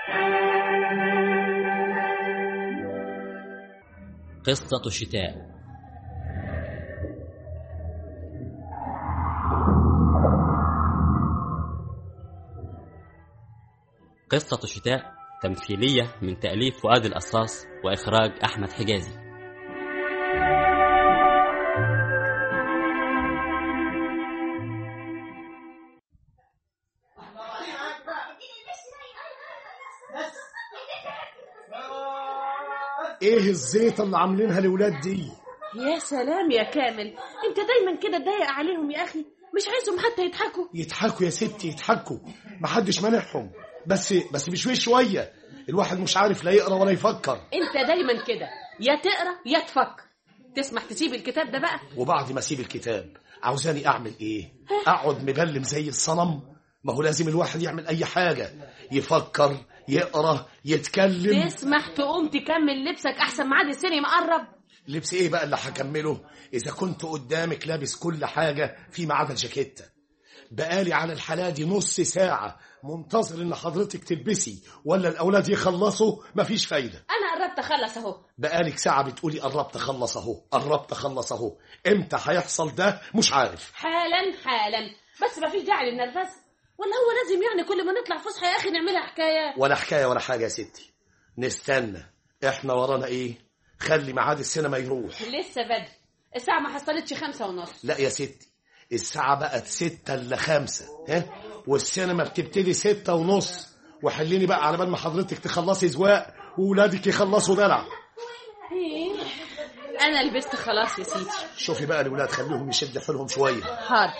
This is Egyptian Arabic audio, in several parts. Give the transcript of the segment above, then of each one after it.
قصة الشتاء قصة الشتاء تمثيلية من تأليف فؤاد القصاص وإخراج أحمد حجازي ايه الزيطه اللي عاملينها الاولاد دي يا سلام يا كامل انت دايما كده تضايق عليهم يا اخي مش عايزهم حتى يضحكوا يضحكوا يا ستي يضحكوا محدش مانعهم بس بس بشويش شويه الواحد مش عارف لا يقرا ولا يفكر انت دايما كده يا تقرا يا تفكر تسمح تسيب الكتاب ده بقى وبعد ما اسيب الكتاب عاوزاني اعمل ايه اقعد مبلم زي الصنم ما هو لازم الواحد يعمل اي حاجه يفكر يقرا يتكلم تسمح تقوم تكمل لبسك احسن ميعاد السينما قرب لبس ايه بقى اللي هكمله اذا كنت قدامك لابس كل حاجه فيما عدا الجاكيته بقالي على الحالة دي نص ساعة منتظر ان حضرتك تلبسي ولا الاولاد يخلصوا مفيش فايدة انا قربت اخلص اهو بقالك ساعة بتقولي قربت اخلص اهو قربت اخلص اهو امتى هيحصل ده مش عارف حالا حالا بس ما فيش داعي للنرفزه ولا هو لازم يعني كل ما نطلع فسحه يا اخي نعملها حكايه ولا حكاية ولا حاجة يا ستي نستنى احنا ورانا ايه خلي ميعاد السينما يروح لسه بدري الساعه ما حصلتش خمسة ونص لا يا ستي الساعة بقت ستة إلا خمسة ها والسينما بتبتدي ستة ونص وحليني بقى على بال ما حضرتك تخلصي زواق وولادك يخلصوا دلع إيه؟ انا لبست خلاص يا سيدي شوفي بقى الولاد خليهم يشدوا حيلهم شوية حاضر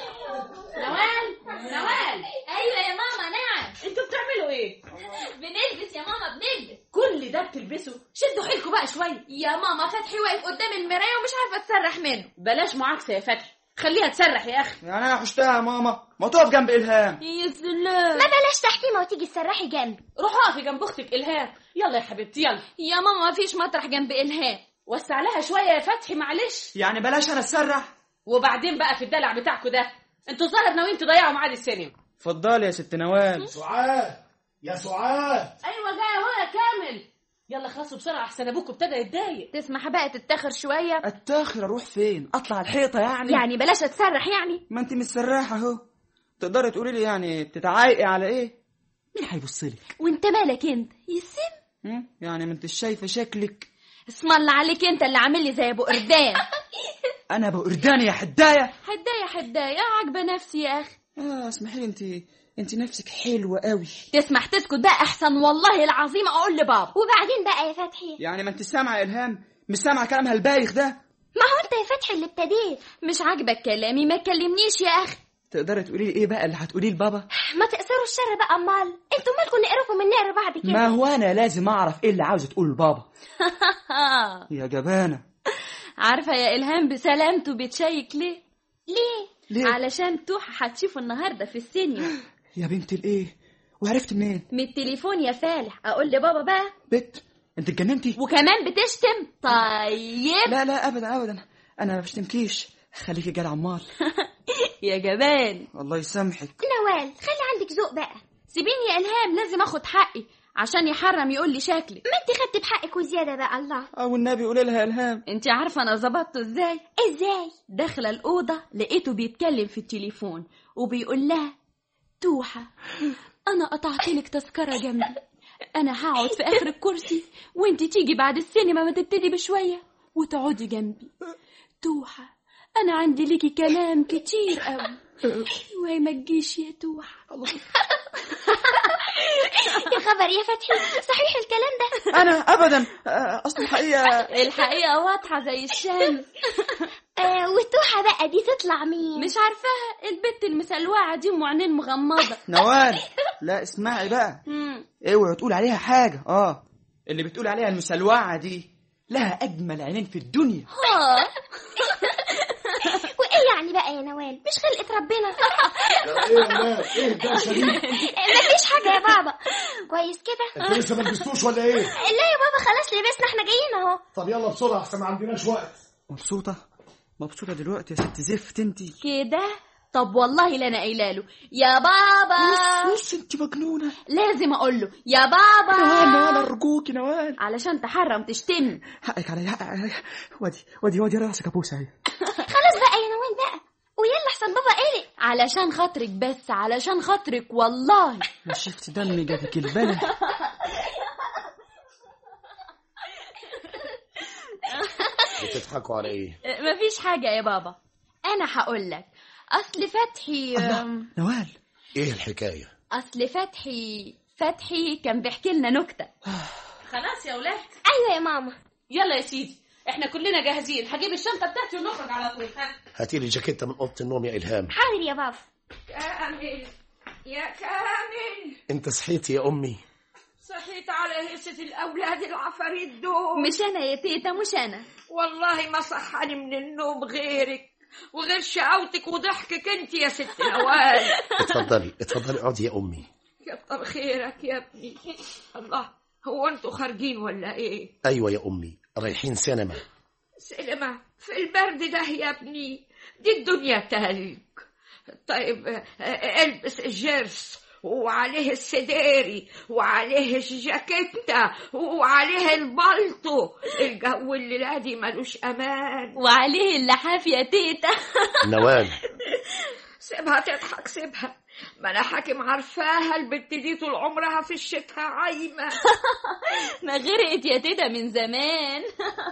نوال نوال ايوه يا ماما نعم انتوا بتعملوا ايه بنلبس يا ماما بنلبس كل ده بتلبسوا شدوا حيلكم بقى شويه يا ماما فتحي واقف قدام المرايه ومش عارفه تسرح منه بلاش معاكسه يا فتحي خليها تسرح يا اخي يعني انا حشتها يا ماما ما تقف جنب الهام يا سلام ما بلاش تحكيمه وتيجي تسرحي جنبي روح اقفي جنب اختك الهام يلا يا حبيبتي يلا يا ماما ما فيش مطرح جنب الهام وسع لها شويه يا فتحي معلش يعني بلاش انا اتسرح وبعدين بقى في الدلع بتاعكم ده انتوا ظاهر ناويين تضيعوا ميعاد السينما اتفضلي يا ست نوال سعاد يا سعاد ايوه جايه اهو يا كامل يلا خلصوا بسرعه احسن ابوك ابتدى يتضايق تسمح بقى تتاخر شويه اتاخر اروح فين اطلع الحيطه يعني يعني بلاش اتسرح يعني ما انت متسرحه اهو تقدري تقولي لي يعني بتتعايقي على ايه مين هيبص لك وانت مالك انت يسم هم؟ يعني ما انت شايفه شكلك اسم الله عليك انت اللي عامل لي زي ابو قردان انا ابو قردان يا حدايه حدايه حدايه عاجبه نفسي يا اخي اه اسمحي لي انت انت نفسك حلوه قوي تسمح تسكت بقى احسن والله العظيم اقول لبابا وبعدين بقى يا فتحي يعني ما انت سامعه يا الهام مش سامعه كلامها البايخ ده ما هو انت يا فتحي اللي ابتديت مش عاجبك كلامي ما تكلمنيش يا اخي تقدري تقولي لي ايه بقى اللي هتقوليه لبابا ما تقصروا الشر بقى امال انتوا مالكم نقرفوا من نقر بعض كده ما هو انا لازم اعرف ايه اللي عاوزه تقول لبابا يا جبانه عارفه يا الهام بسلامته بتشيك ليه ليه ليه علشان توحة هتشوفه النهارده في السينما يا بنت الايه وعرفت منين من التليفون يا فالح اقول لبابا بقى بت انت اتجننتي وكمان بتشتم طيب لا لا ابدا ابدا انا ما بشتمكيش خليكي جدع عمال يا جبان الله يسامحك نوال خلي عندك ذوق بقى سيبيني يا الهام لازم اخد حقي عشان يحرم يقول لي شكلي ما انت خدت بحقك وزياده بقى الله او النبي قولي لها يا الهام انت عارفه انا ظبطته ازاي ازاي داخله الاوضه لقيته بيتكلم في التليفون وبيقول لها توحه انا قطعت لك تذكره جنبي انا هقعد في اخر الكرسي وانت تيجي بعد السينما ما تبتدي بشويه وتقعدي جنبي توحه انا عندي ليكي كلام كتير قوي وهي ما تجيش يا توحه يا خبر يا فتحي صحيح الكلام ده انا ابدا آه، اصل الحقيقه الحقيقه واضحه زي الشمس آه والتوحه بقى دي تطلع مين مش عارفاها البت المسلوعه دي ام عينين مغمضه نوال لا اسمعي بقى مم. اوعي تقول عليها حاجه اه اللي بتقول عليها المسلوعه دي لها اجمل عينين في الدنيا اه وايه يعني بقى يا نوال مش خلقه ربنا ايه يا ولاد ايه ده شديد مفيش حاجه يا بابا كويس كده انتوا لسه ما لبستوش ولا ايه لا يا بابا خلاص لبسنا احنا جايين اهو طب يلا بسرعه احسن ما عندناش وقت مبسوطه مبسوطه دلوقتي يا ست زفت انت كده طب والله لا انا قايله له يا بابا مش بس انت مجنونه لازم اقول له يا نوال نوال بابا ارجوكي نوال علشان تحرم تشتمني حقك عليا حقك عليا ودي ودي ودي راسك ابوسه اهي خلاص بقى يا نوال بقى ويلا احسن بابا قلق علشان خاطرك بس علشان خاطرك والله شفت دمي جاتك البلد بتضحكوا على ايه مفيش حاجة يا بابا أنا هقول لك أصل فتحي أم، نوال ايه الحكايه أصل فتحي فتحي كان بيحكي لنا نكتة خلاص يا ولاد ايوه يا ماما يلا يا سيدي احنا كلنا جاهزين هجيب الشنطه بتاعتي ونخرج على طول ها هاتي لي جاكيته من اوضه النوم يا الهام حاضر يا بابا كامل يا كامل انت صحيتي يا امي صحيت على هسة الأولاد العفاريت دول مش أنا يا تيتا مش أنا والله ما صحاني من النوم غيرك وغير شقاوتك وضحكك انت يا ست نوال اتفضلي اتفضلي اقعدي يا امي كتر خيرك يا ابني الله هو انتوا خارجين ولا ايه ايوه يا امي رايحين سينما سلمة في البرد ده يا ابني دي الدنيا تلج طيب آه، البس الجيرس وعليه السداري وعليه الجاكيتة وعليه البلطو الجو الليلة دي ملوش أمان وعليه اللحاف يا تيتا نوال سيبها تضحك سيبها ما أنا حاكم عارفاها البت دي طول عمرها في الشتاء عايمة ما غرقت يا تيتا من زمان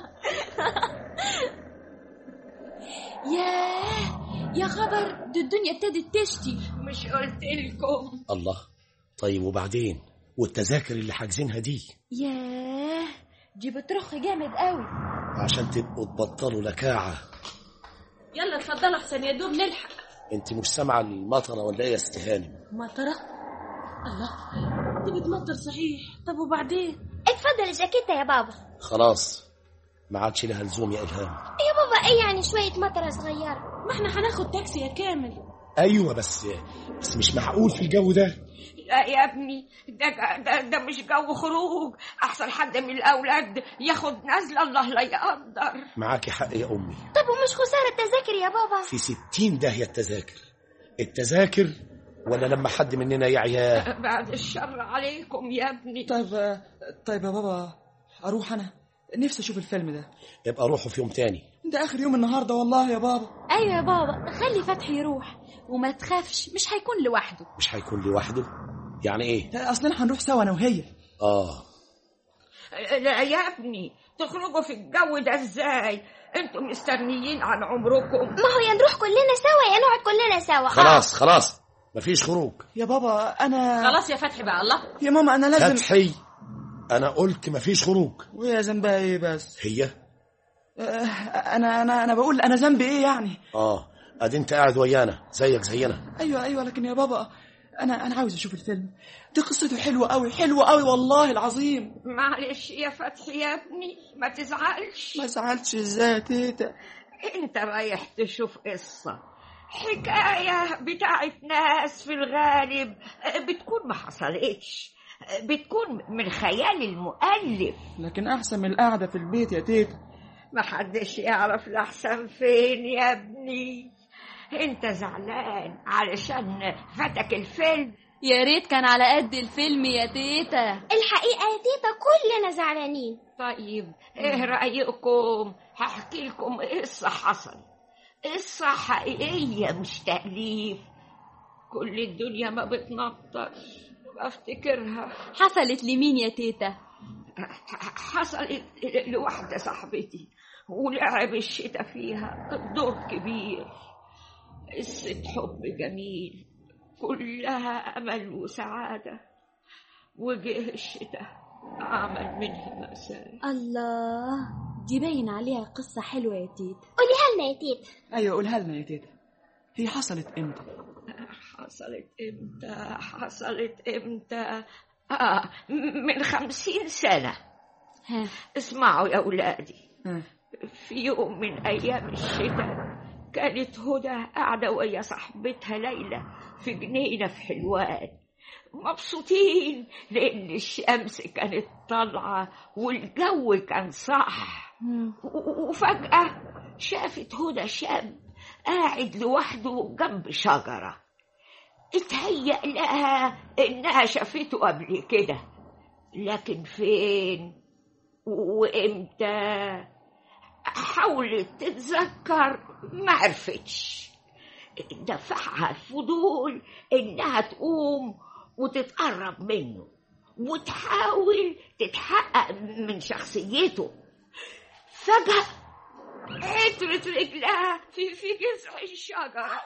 ياه يا خبر دي الدنيا ابتدت تشتي مش قلت لكم الله طيب وبعدين والتذاكر اللي حاجزينها دي ياه دي بترخ جامد قوي عشان تبقوا تبطلوا لكاعه يلا اتفضلوا احسن يا دوب نلحق انت مش سامعه المطره ولا ايه يا ست هانم مطره الله دي بتمطر صحيح طب وبعدين اتفضل الجاكيتة يا بابا خلاص ما عادش لها لزوم يا الهام يا بابا ايه يعني شوية مطرة صغيرة ما احنا هناخد تاكسي يا كامل ايوه بس بس مش معقول في الجو ده لا يا ابني ده, ده, ده مش جو خروج أحسن حد من الأولاد ياخد نزلة الله لا يقدر معاكي حق يا امي طب ومش خسارة تذاكر يا بابا في ستين داهيه التذاكر التذاكر ولا لما حد مننا يعيا بعد الشر عليكم يا ابني طيب آه، طيب يا بابا اروح انا نفسي اشوف الفيلم ده يبقى روحوا في يوم تاني ده اخر يوم النهارده والله يا بابا ايوه يا بابا خلي فتحي يروح وما تخافش مش هيكون لوحده مش هيكون لوحده يعني ايه اصلنا هنروح سوا انا وهي اه لا يا ابني تخرجوا في الجو ده ازاي انتوا مستنيين عن عمركم ما هو يا نروح كلنا سوا يا نقعد كلنا سوا خلاص خلاص مفيش خروج يا بابا انا خلاص يا فتحي بقى الله يا ماما انا لازم فتحي انا قلت مفيش خروج ويا ذنبها ايه بس هي آه، انا انا انا بقول انا ذنبي ايه يعني اه ادي انت قاعد ويانا زيك زينا ايوه ايوه لكن يا بابا انا انا عاوز اشوف الفيلم دي قصته حلوه قوي حلوه قوي والله العظيم معلش يا فتحي يا ابني ما تزعلش ما زعلتش ازاي يا تيتا انت رايح تشوف قصة حكاية بتاعت ناس في الغالب بتكون ما حصلتش بتكون من خيال المؤلف لكن احسن من القعده في البيت يا تيتا ما حدش يعرف الأحسن فين يا ابني انت زعلان علشان فاتك الفيلم يا ريت كان على قد الفيلم يا تيتا الحقيقة يا تيتا كلنا زعلانين طيب ايه رأيكم هحكي لكم قصة حصل قصة حقيقية مش تأليف كل الدنيا ما بتنطر بفتكرها حصلت لمين يا تيتا حصلت لواحدة صاحبتي ولعب الشتاء فيها دور كبير قصة حب جميل كلها أمل وسعادة وجه الشتاء عمل منها مأساة الله دي باين عليها قصة حلوة يا تيتا قوليها لنا يا تيتا ايوه قولها لنا يا تيتا هي حصلت امتى حصلت امتى حصلت امتى آه من خمسين سنة ها اسمعوا يا أولادي آه. في يوم من أيام الشتاء كانت هدى قاعدة ويا صاحبتها ليلى في جنينة في حلوان مبسوطين لأن الشمس كانت طالعة والجو كان صح و- وفجأة شافت هدى شاب قاعد لوحده جنب شجرة اتهيأ لها إنها شافته قبل كده لكن فين وإمتى حاولت تتذكر ما عرفتش دفعها الفضول إنها تقوم وتتقرب منه وتحاول تتحقق من شخصيته فجأة عطرت رجلها في في جذع الشجرة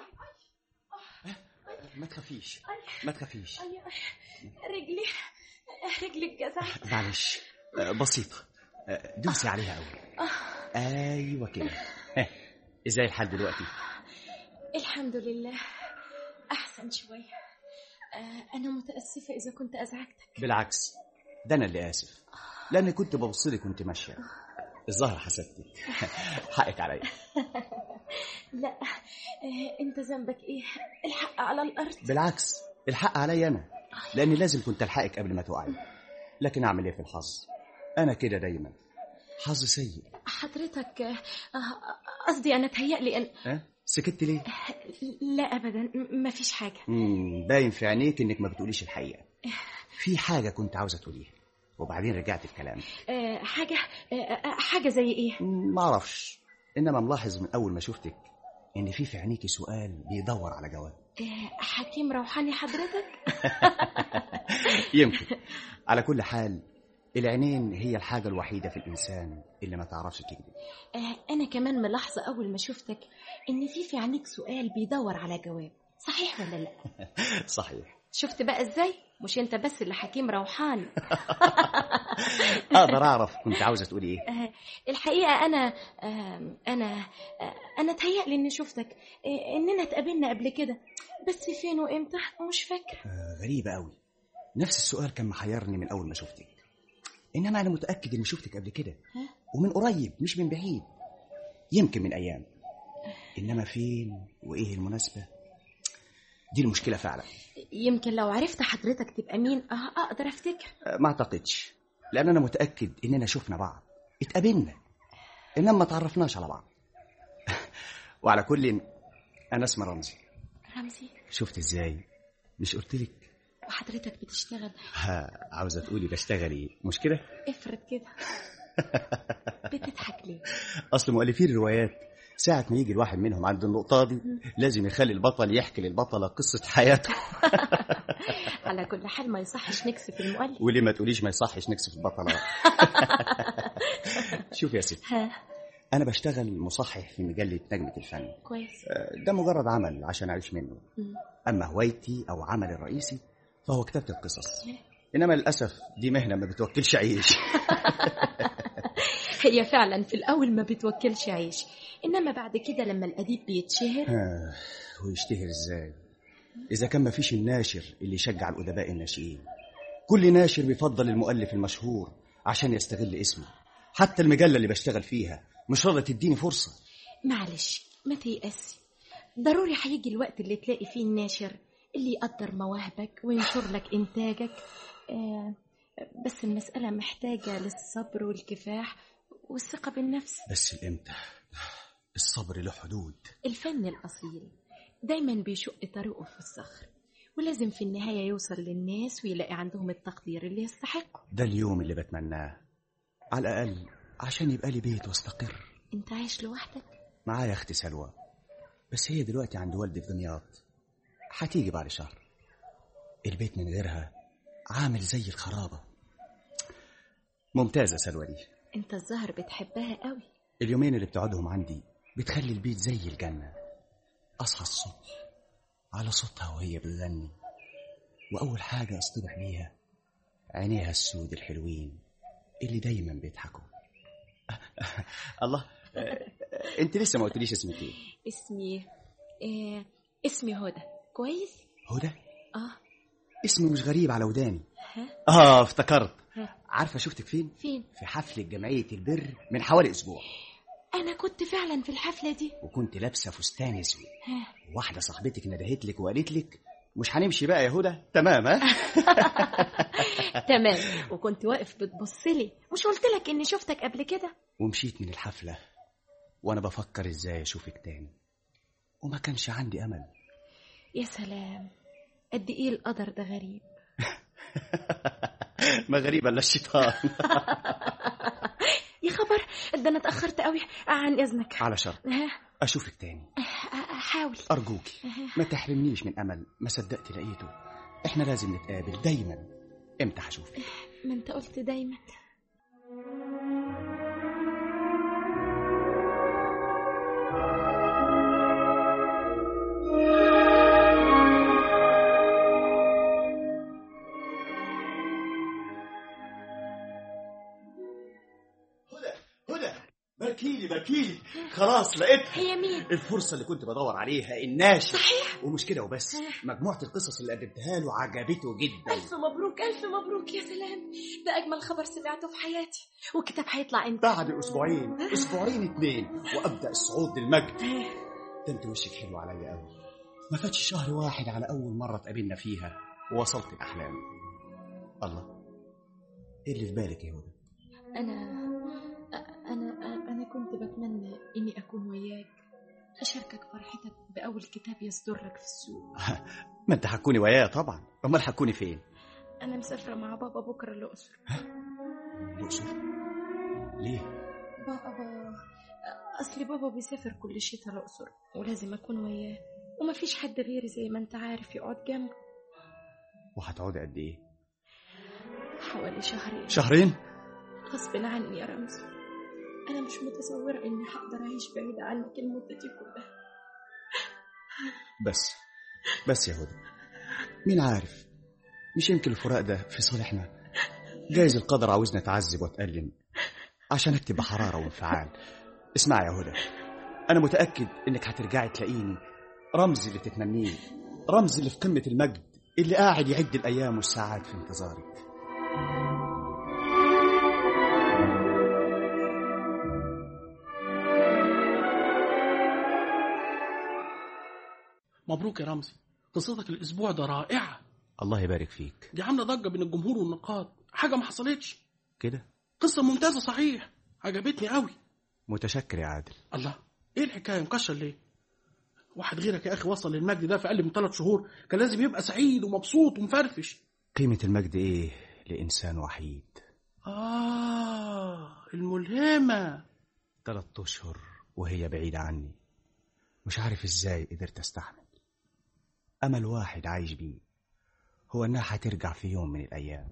ما تخافيش ما تخافيش رجلي رجلي اتجزعت معلش آه، بسيطة آه، دوسي عليها أوي أيوة كده ها، ازاي الحال دلوقتي الحمد لله أحسن شوية آه، أنا متأسفة إذا كنت أزعجتك بالعكس ده أنا اللي آسف لأني كنت ببص لك وأنت ماشية الظاهر حسدتك حقك عليا لا آه، أنت ذنبك إيه الحق على الأرض بالعكس الحق عليا أنا لأني لازم كنت ألحقك قبل ما تقعي لكن أعمل إيه في الحظ أنا كده دايما حظ سيء حضرتك آه، آه، قصدي أنا تهيألي أن ها سكت ليه لا أبدا ما فيش حاجة مم، باين في عينيك انك ما بتقوليش الحقيقه في حاجه كنت عاوزه تقوليها وبعدين رجعت في كلامي آه، حاجة آه، آه، حاجة زي إيه مم، ما اعرفش انما ملاحظ من اول ما شفتك ان في في عينيكي سؤال بيدور على جواب آه، حكيم روحاني حضرتك يمكن على كل حال العينين هي الحاجه الوحيده في الانسان اللي ما تعرفش تكذب آه، أنا كمان ملاحظة أول ما شفتك إن في في عينيك سؤال بيدور على جواب صحيح ولا لا صحيح شفت بقى إزاي مش أنت بس اللي حكيم روحاني اقدر اعرف كنت عاوزه تقولي ايه آه، الحقيقة أنا آه، أنا آه، أنا تهيألي إني شفتك آه، إننا اتقابلنا قبل كده بس فين وإمتى مش فاكرة آه، غريبه قوي نفس السؤال كان محيرني من اول ما شفتك انما انا متاكد اني شفتك قبل كده ها؟ ومن قريب مش من بعيد يمكن من ايام انما فين وايه المناسبه دي المشكله فعلا يمكن لو عرفت حضرتك تبقى مين آه، أقدر أفتكر أه، ما اعتقدش لان انا متاكد اننا شفنا بعض اتقابلنا انما ما تعرفناش على بعض وعلى كل انا اسمي رمزي رمزي شفت ازاي مش قلت لك وحضرتك بتشتغل عاوزه تقولي بشتغل ايه مش كده افرض كده بتضحك ليه اصل مؤلفين الروايات ساعة ما يجي الواحد منهم عند النقطة دي لازم يخلي البطل يحكي للبطلة قصة حياته على كل حال ما يصحش نكسف المؤلف وليه ما تقوليش ما يصحش نكسف البطلة شوف يا ستي ها أنا بشتغل مصحح في مجلة نجمة الفن كويس آه، ده مجرد عمل عشان أعيش منه مم. أما هوايتي أو عملي الرئيسي فهو كتابة القصص إنما للأسف دي مهنة ما بتوكلش عيش هي فعلا في الأول ما بتوكلش عيش إنما بعد كده لما الأديب بيتشهر آه، ويشتهر ازاي اذا كان مفيش الناشر اللي يشجع الادباء الناشئين كل ناشر بيفضل المؤلف المشهور عشان يستغل اسمه حتى المجله اللي بشتغل فيها مش راضيه تديني فرصه معلش ما تيأسي ضروري هيجي الوقت اللي تلاقي فيه الناشر اللي يقدر مواهبك وينشر لك إنتاجك آه بس المسألة محتاجة للصبر والكفاح والثقة بالنفس بس الامتى الصبر له حدود الفن الأصيل دايما بيشق طريقه في الصخر ولازم في النهاية يوصل للناس ويلاقي عندهم التقدير اللي يستحقه ده اليوم اللي بتمناه على الاقل عشان يبقى لي بيت واستقر انت عايش لوحدك معايا اختي سلوى بس هي دلوقتي عند والدي في دمياط هتيجي بعد شهر البيت من غيرها عامل زي الخرابة ممتازة سلوى دي انت الظاهر بتحبها قوي اليومين اللي بتقعدهم عندي بتخلي البيت زي الجنة أصحى الصبح على صوتها وهي بتغني وأول حاجة أصطبح بيها عينيها السود الحلوين اللي دايما بيضحكوا الله انت لسه ما قلتليش اسمك ايه اسمي آه اسمي هدى كويس هدى اه اسمي مش غريب على وداني ها اه افتكرت ها عارفه شفتك فين فين في حفله جمعيه البر من حوالي اسبوع انا كنت فعلا في الحفلة دي وكنت لابسه فستان اسود ها واحده صاحبتك ندهت لك وقالت لك مش هنمشي بقى يا هدى تمام ها تمام وكنت واقف بتبص لي مش قلت لك اني شفتك قبل كده ومشيت من الحفله وانا بفكر ازاي اشوفك تاني وما كانش عندي امل يا سلام قد ايه القدر ده غريب ما غريبة الا الشيطان يا خبر ده انا اتاخرت قوي عن اذنك على شرط ها، اشوفك تاني حاول ارجوكي ما تحرمنيش من امل ما صدقت لقيته احنا لازم نتقابل دايما امتى هشوفك ما انت قلت دايما هدى هدى باركيلي باركيلي خلاص لقيتها هي مين الفرصة اللي كنت بدور عليها الناشر صحيح ومش كده وبس مجموعة القصص اللي قدمتها له عجبته جدا ألف مبروك ألف مبروك يا سلام ده أجمل خبر سمعته في حياتي والكتاب هيطلع امتى؟ بعد اسبوعين اسبوعين اتنين وابدا الصعود للمجد ده انت وشك حلو عليا قوي ما فاتش شهر واحد على اول مره اتقابلنا فيها ووصلت الاحلام الله ايه اللي في بالك يا هدى أنا أنا أنا كنت بتمنى إني أكون وياك أشاركك فرحتك بأول كتاب يصدر لك في السوق ما انت هتكوني ويايا طبعا امال هتكوني فين أنا مسافرة مع بابا بكرة الأقصر الاقصر ليه بابا أصل بابا بيسافر كل شتاء الأقصر ولازم أكون وياه ومفيش حد غيري زي ما أنت عارف يقعد جنبه وهتقعدي قد ايه حوالي شهرين شهرين غصب عني يا رمزي أنا مش متصورة إني هقدر أعيش بعيدة عنك المدة دي كلها بس بس يا هدى مين عارف مش يمكن الفراق ده في صالحنا جايز القدر عاوزنا اتعذب واتألم عشان اكتب بحرارة وانفعال اسمعي يا هدى انا متأكد انك هترجعي تلاقيني رمز اللي تتمنيه رمز اللي في قمة المجد اللي قاعد يعد الايام والساعات في انتظارك مبروك يا رمزي قصتك الاسبوع ده رائعه الله يبارك فيك دي عامله ضجه بين الجمهور والنقاد حاجه ما حصلتش كده قصه ممتازه صحيح عجبتني قوي متشكر يا عادل الله ايه الحكايه مكشر ليه واحد غيرك يا اخي وصل للمجد ده في اقل من ثلاث شهور كان لازم يبقى سعيد ومبسوط ومفرفش قيمة المجد ايه لإنسان وحيد اه الملهمه تلات أشهر وهي بعيدة عني مش عارف ازاي قدرت استحمل أمل واحد عايش بيه هو إنها هترجع في يوم من الأيام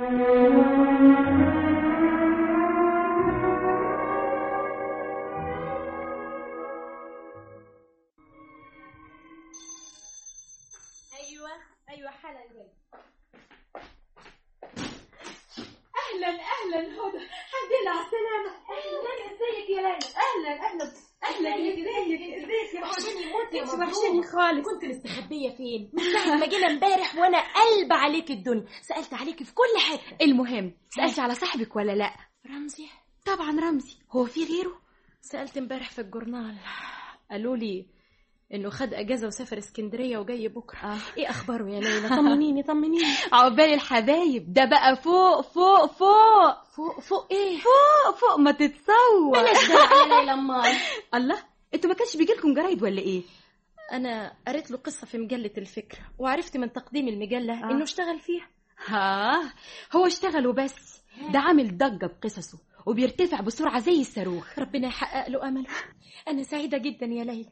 أيوة أيوة حالا جاي أهلا أهلا هدى الحمد لله على السلامة أهلا ازيك يا ليلى أهلا أهلا أهلا ازيك ازيك يا وحشاني موت يا انت مبروك. وحشاني خالص كنت مستخبية فين؟ من ساعة ما جينا امبارح وانا قلب عليك الدنيا، سألت عليك في كل حتة. المهم سألتي على صاحبك ولا لا رمزي طبعا رمزي هو في غيره سألت امبارح في الجورنال قالوا لي انه خد اجازه وسافر اسكندريه وجاي بكره آه. ايه اخباره يا ليلى طمنيني طمنيني عقبال الحبايب ده بقى فوق فوق فوق فوق فوق ايه فوق فوق ما تتصور بلاش دلع يا ليلى امال الله انتوا ما كانش بيجيلكم جرايد ولا ايه انا قريت له قصه في مجله الفكره وعرفت من تقديم المجله آه. انه اشتغل فيها ها هو اشتغل وبس ده عامل ضجه بقصصه وبيرتفع بسرعه زي الصاروخ ربنا يحقق له امله انا سعيده جدا يا ليلى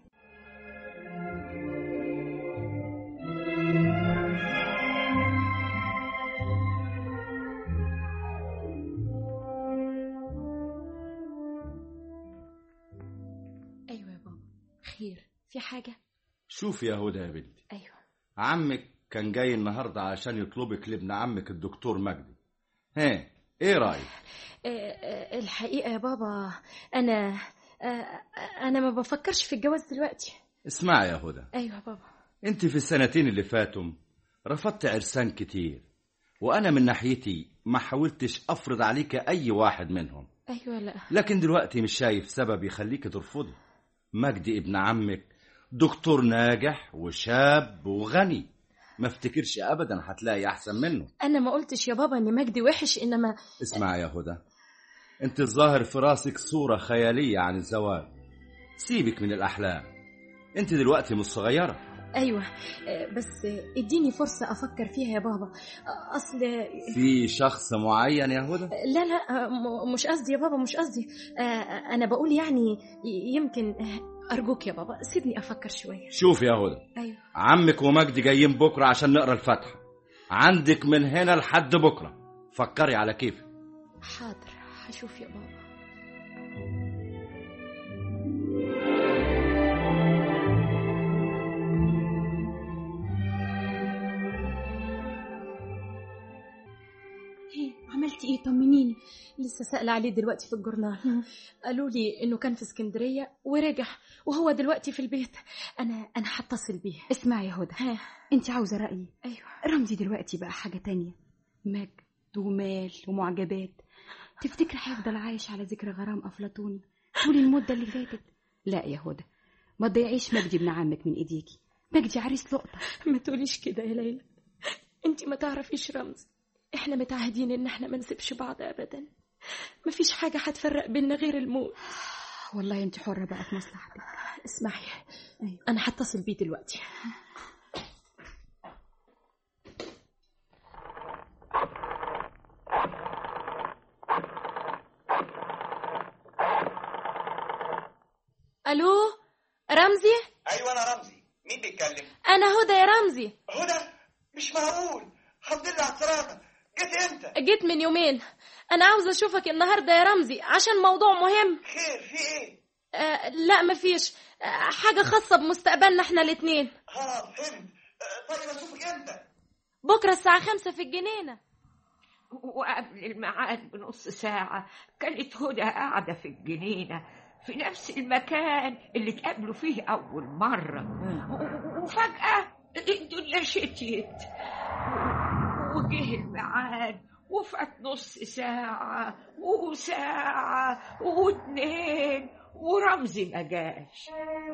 ايوه يا بابا خير في حاجه شوف يا هدى يا بنتي ايوه عمك كان جاي النهارده عشان يطلبك لابن عمك الدكتور مجدي ها ايه رايك آه، آه، الحقيقه يا بابا انا آه، انا ما بفكرش في الجواز دلوقتي اسمعي يا هدى ايوه يا بابا انت في السنتين اللي فاتوا رفضت عرسان كتير وانا من ناحيتي ما حاولتش افرض عليك اي واحد منهم ايوه لا لكن دلوقتي مش شايف سبب يخليك ترفضي مجدي ابن عمك دكتور ناجح وشاب وغني ما افتكرش ابدا هتلاقي احسن منه انا ما قلتش يا بابا ان مجدي وحش انما اسمع يا هدى انت الظاهر في راسك صورة خيالية عن الزواج سيبك من الأحلام انت دلوقتي مش صغيرة ايوه آه، بس آه، اديني فرصه افكر فيها يا بابا آه، اصل في شخص معين يا هدى لا لا آه، م- مش قصدي يا بابا مش قصدي آه، انا بقول يعني ي- يمكن آه، ارجوك يا بابا سيبني افكر شويه شوف يا هدى ايوه عمك ومجدي جايين بكره عشان نقرا الفاتحه عندك من هنا لحد بكره فكري على كيفك حاضر هشوف يا بابا هي عملتي ايه طمنيني لسه سألة عليه دلوقتي في الجورنال قالوا لي انه كان في اسكندريه ورجع وهو دلوقتي في البيت انا انا هتصل بيه اسمعي يا هدى انت عاوزه رايي ايوه رمزي دلوقتي بقى حاجه تانية مجد ومال ومعجبات تفتكر هيفضل عايش على ذكر غرام افلاطوني طول المده اللي فاتت لا يا هدى ما تضيعيش مجدي ابن عمك من ايديكي مجدي عريس لقطه ما تقوليش كده يا ليلى انت ما تعرفيش رمز احنا متعهدين ان احنا ما نسيبش بعض ابدا مفيش حاجه هتفرق بينا غير الموت والله انت حره بقى في مصلحتك اسمعي أيوة. انا هتصل بيه دلوقتي الو رمزي ايوه انا رمزي مين بيتكلم انا هدى يا رمزي هدى مش معقول الحمد لله على السلامه جيت امتى جيت من يومين انا عاوزه اشوفك النهارده يا رمزي عشان موضوع مهم خير في ايه آه لا مفيش آه حاجه خاصه بمستقبلنا احنا الاتنين اه فهمت آه، طيب اشوفك امتى بكره الساعه خمسة في الجنينه وقبل الميعاد بنص ساعة كانت هدى قاعدة في الجنينة في نفس المكان اللي اتقابلوا فيه أول مرة و- وفجأة الدنيا شتيت وجه الميعاد وفات نص ساعة وساعة واتنين ورمزي ما جاش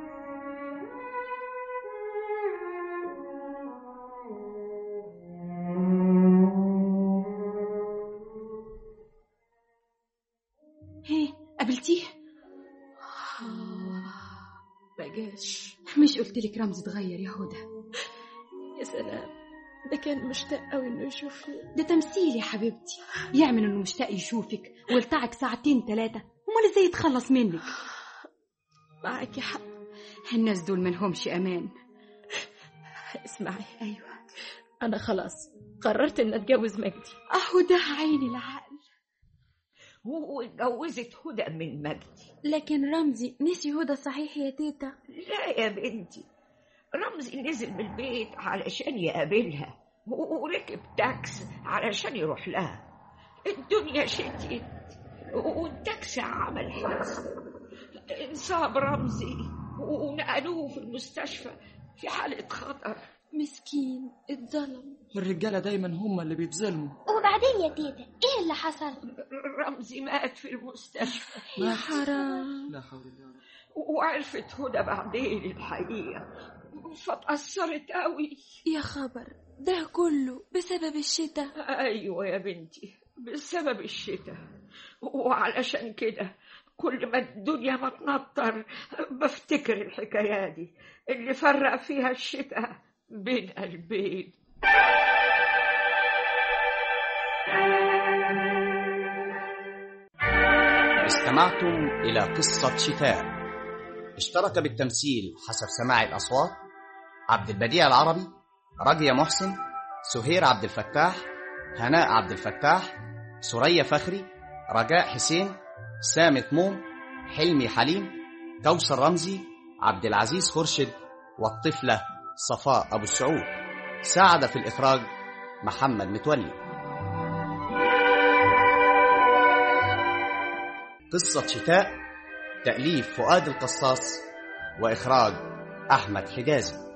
هي قابلتيه ما جاش مش قلت لك رمزي اتغير يا هدى يا سلام ده كان مشتاق قوي انه يشوفني ده تمثيل يا حبيبتي يعمل انه مشتاق يشوفك ويلتعك ساعتين ثلاثة امال ازاي يتخلص منك معاكي حق الناس دول منهمش امان اسمعي ايوه انا خلاص قررت ان اتجوز مجدي اهو ده عين العقل واتجوزت هدى من مجدي لكن رمزي نسي هدى صحيح يا تيتا لا يا بنتي رمزي نزل من البيت علشان يقابلها و- وركب تاكس علشان يروح لها الدنيا شتيت و- والتاكسي عمل حادثة انصاب رمزي و- ونقلوه في المستشفى في حالة خطر مسكين اتظلم الرجالة دايما هم اللي بيتظلموا وبعدين يا تيتا ايه اللي حصل رمزي مات في المستشفى يا حرام لا حول الله وعرفت هدى بعدين الحقيقة فتأثرت قوي يا خبر ده كله بسبب الشتاء أيوة يا بنتي بسبب الشتاء وعلشان كده كل ما الدنيا ما تنطر بفتكر الحكاية دي اللي فرق فيها الشتاء بين قلبين استمعتم إلى قصة شتاء اشترك بالتمثيل حسب سماع الأصوات عبد البديع العربي رجية محسن سهير عبد الفتاح هناء عبد الفتاح سوريا فخري رجاء حسين سامة موم حلمي حليم كوثر رمزي عبد العزيز خرشد والطفلة صفاء أبو السعود ساعد في الإخراج محمد متولي قصة شتاء تأليف فؤاد القصاص وإخراج أحمد حجازي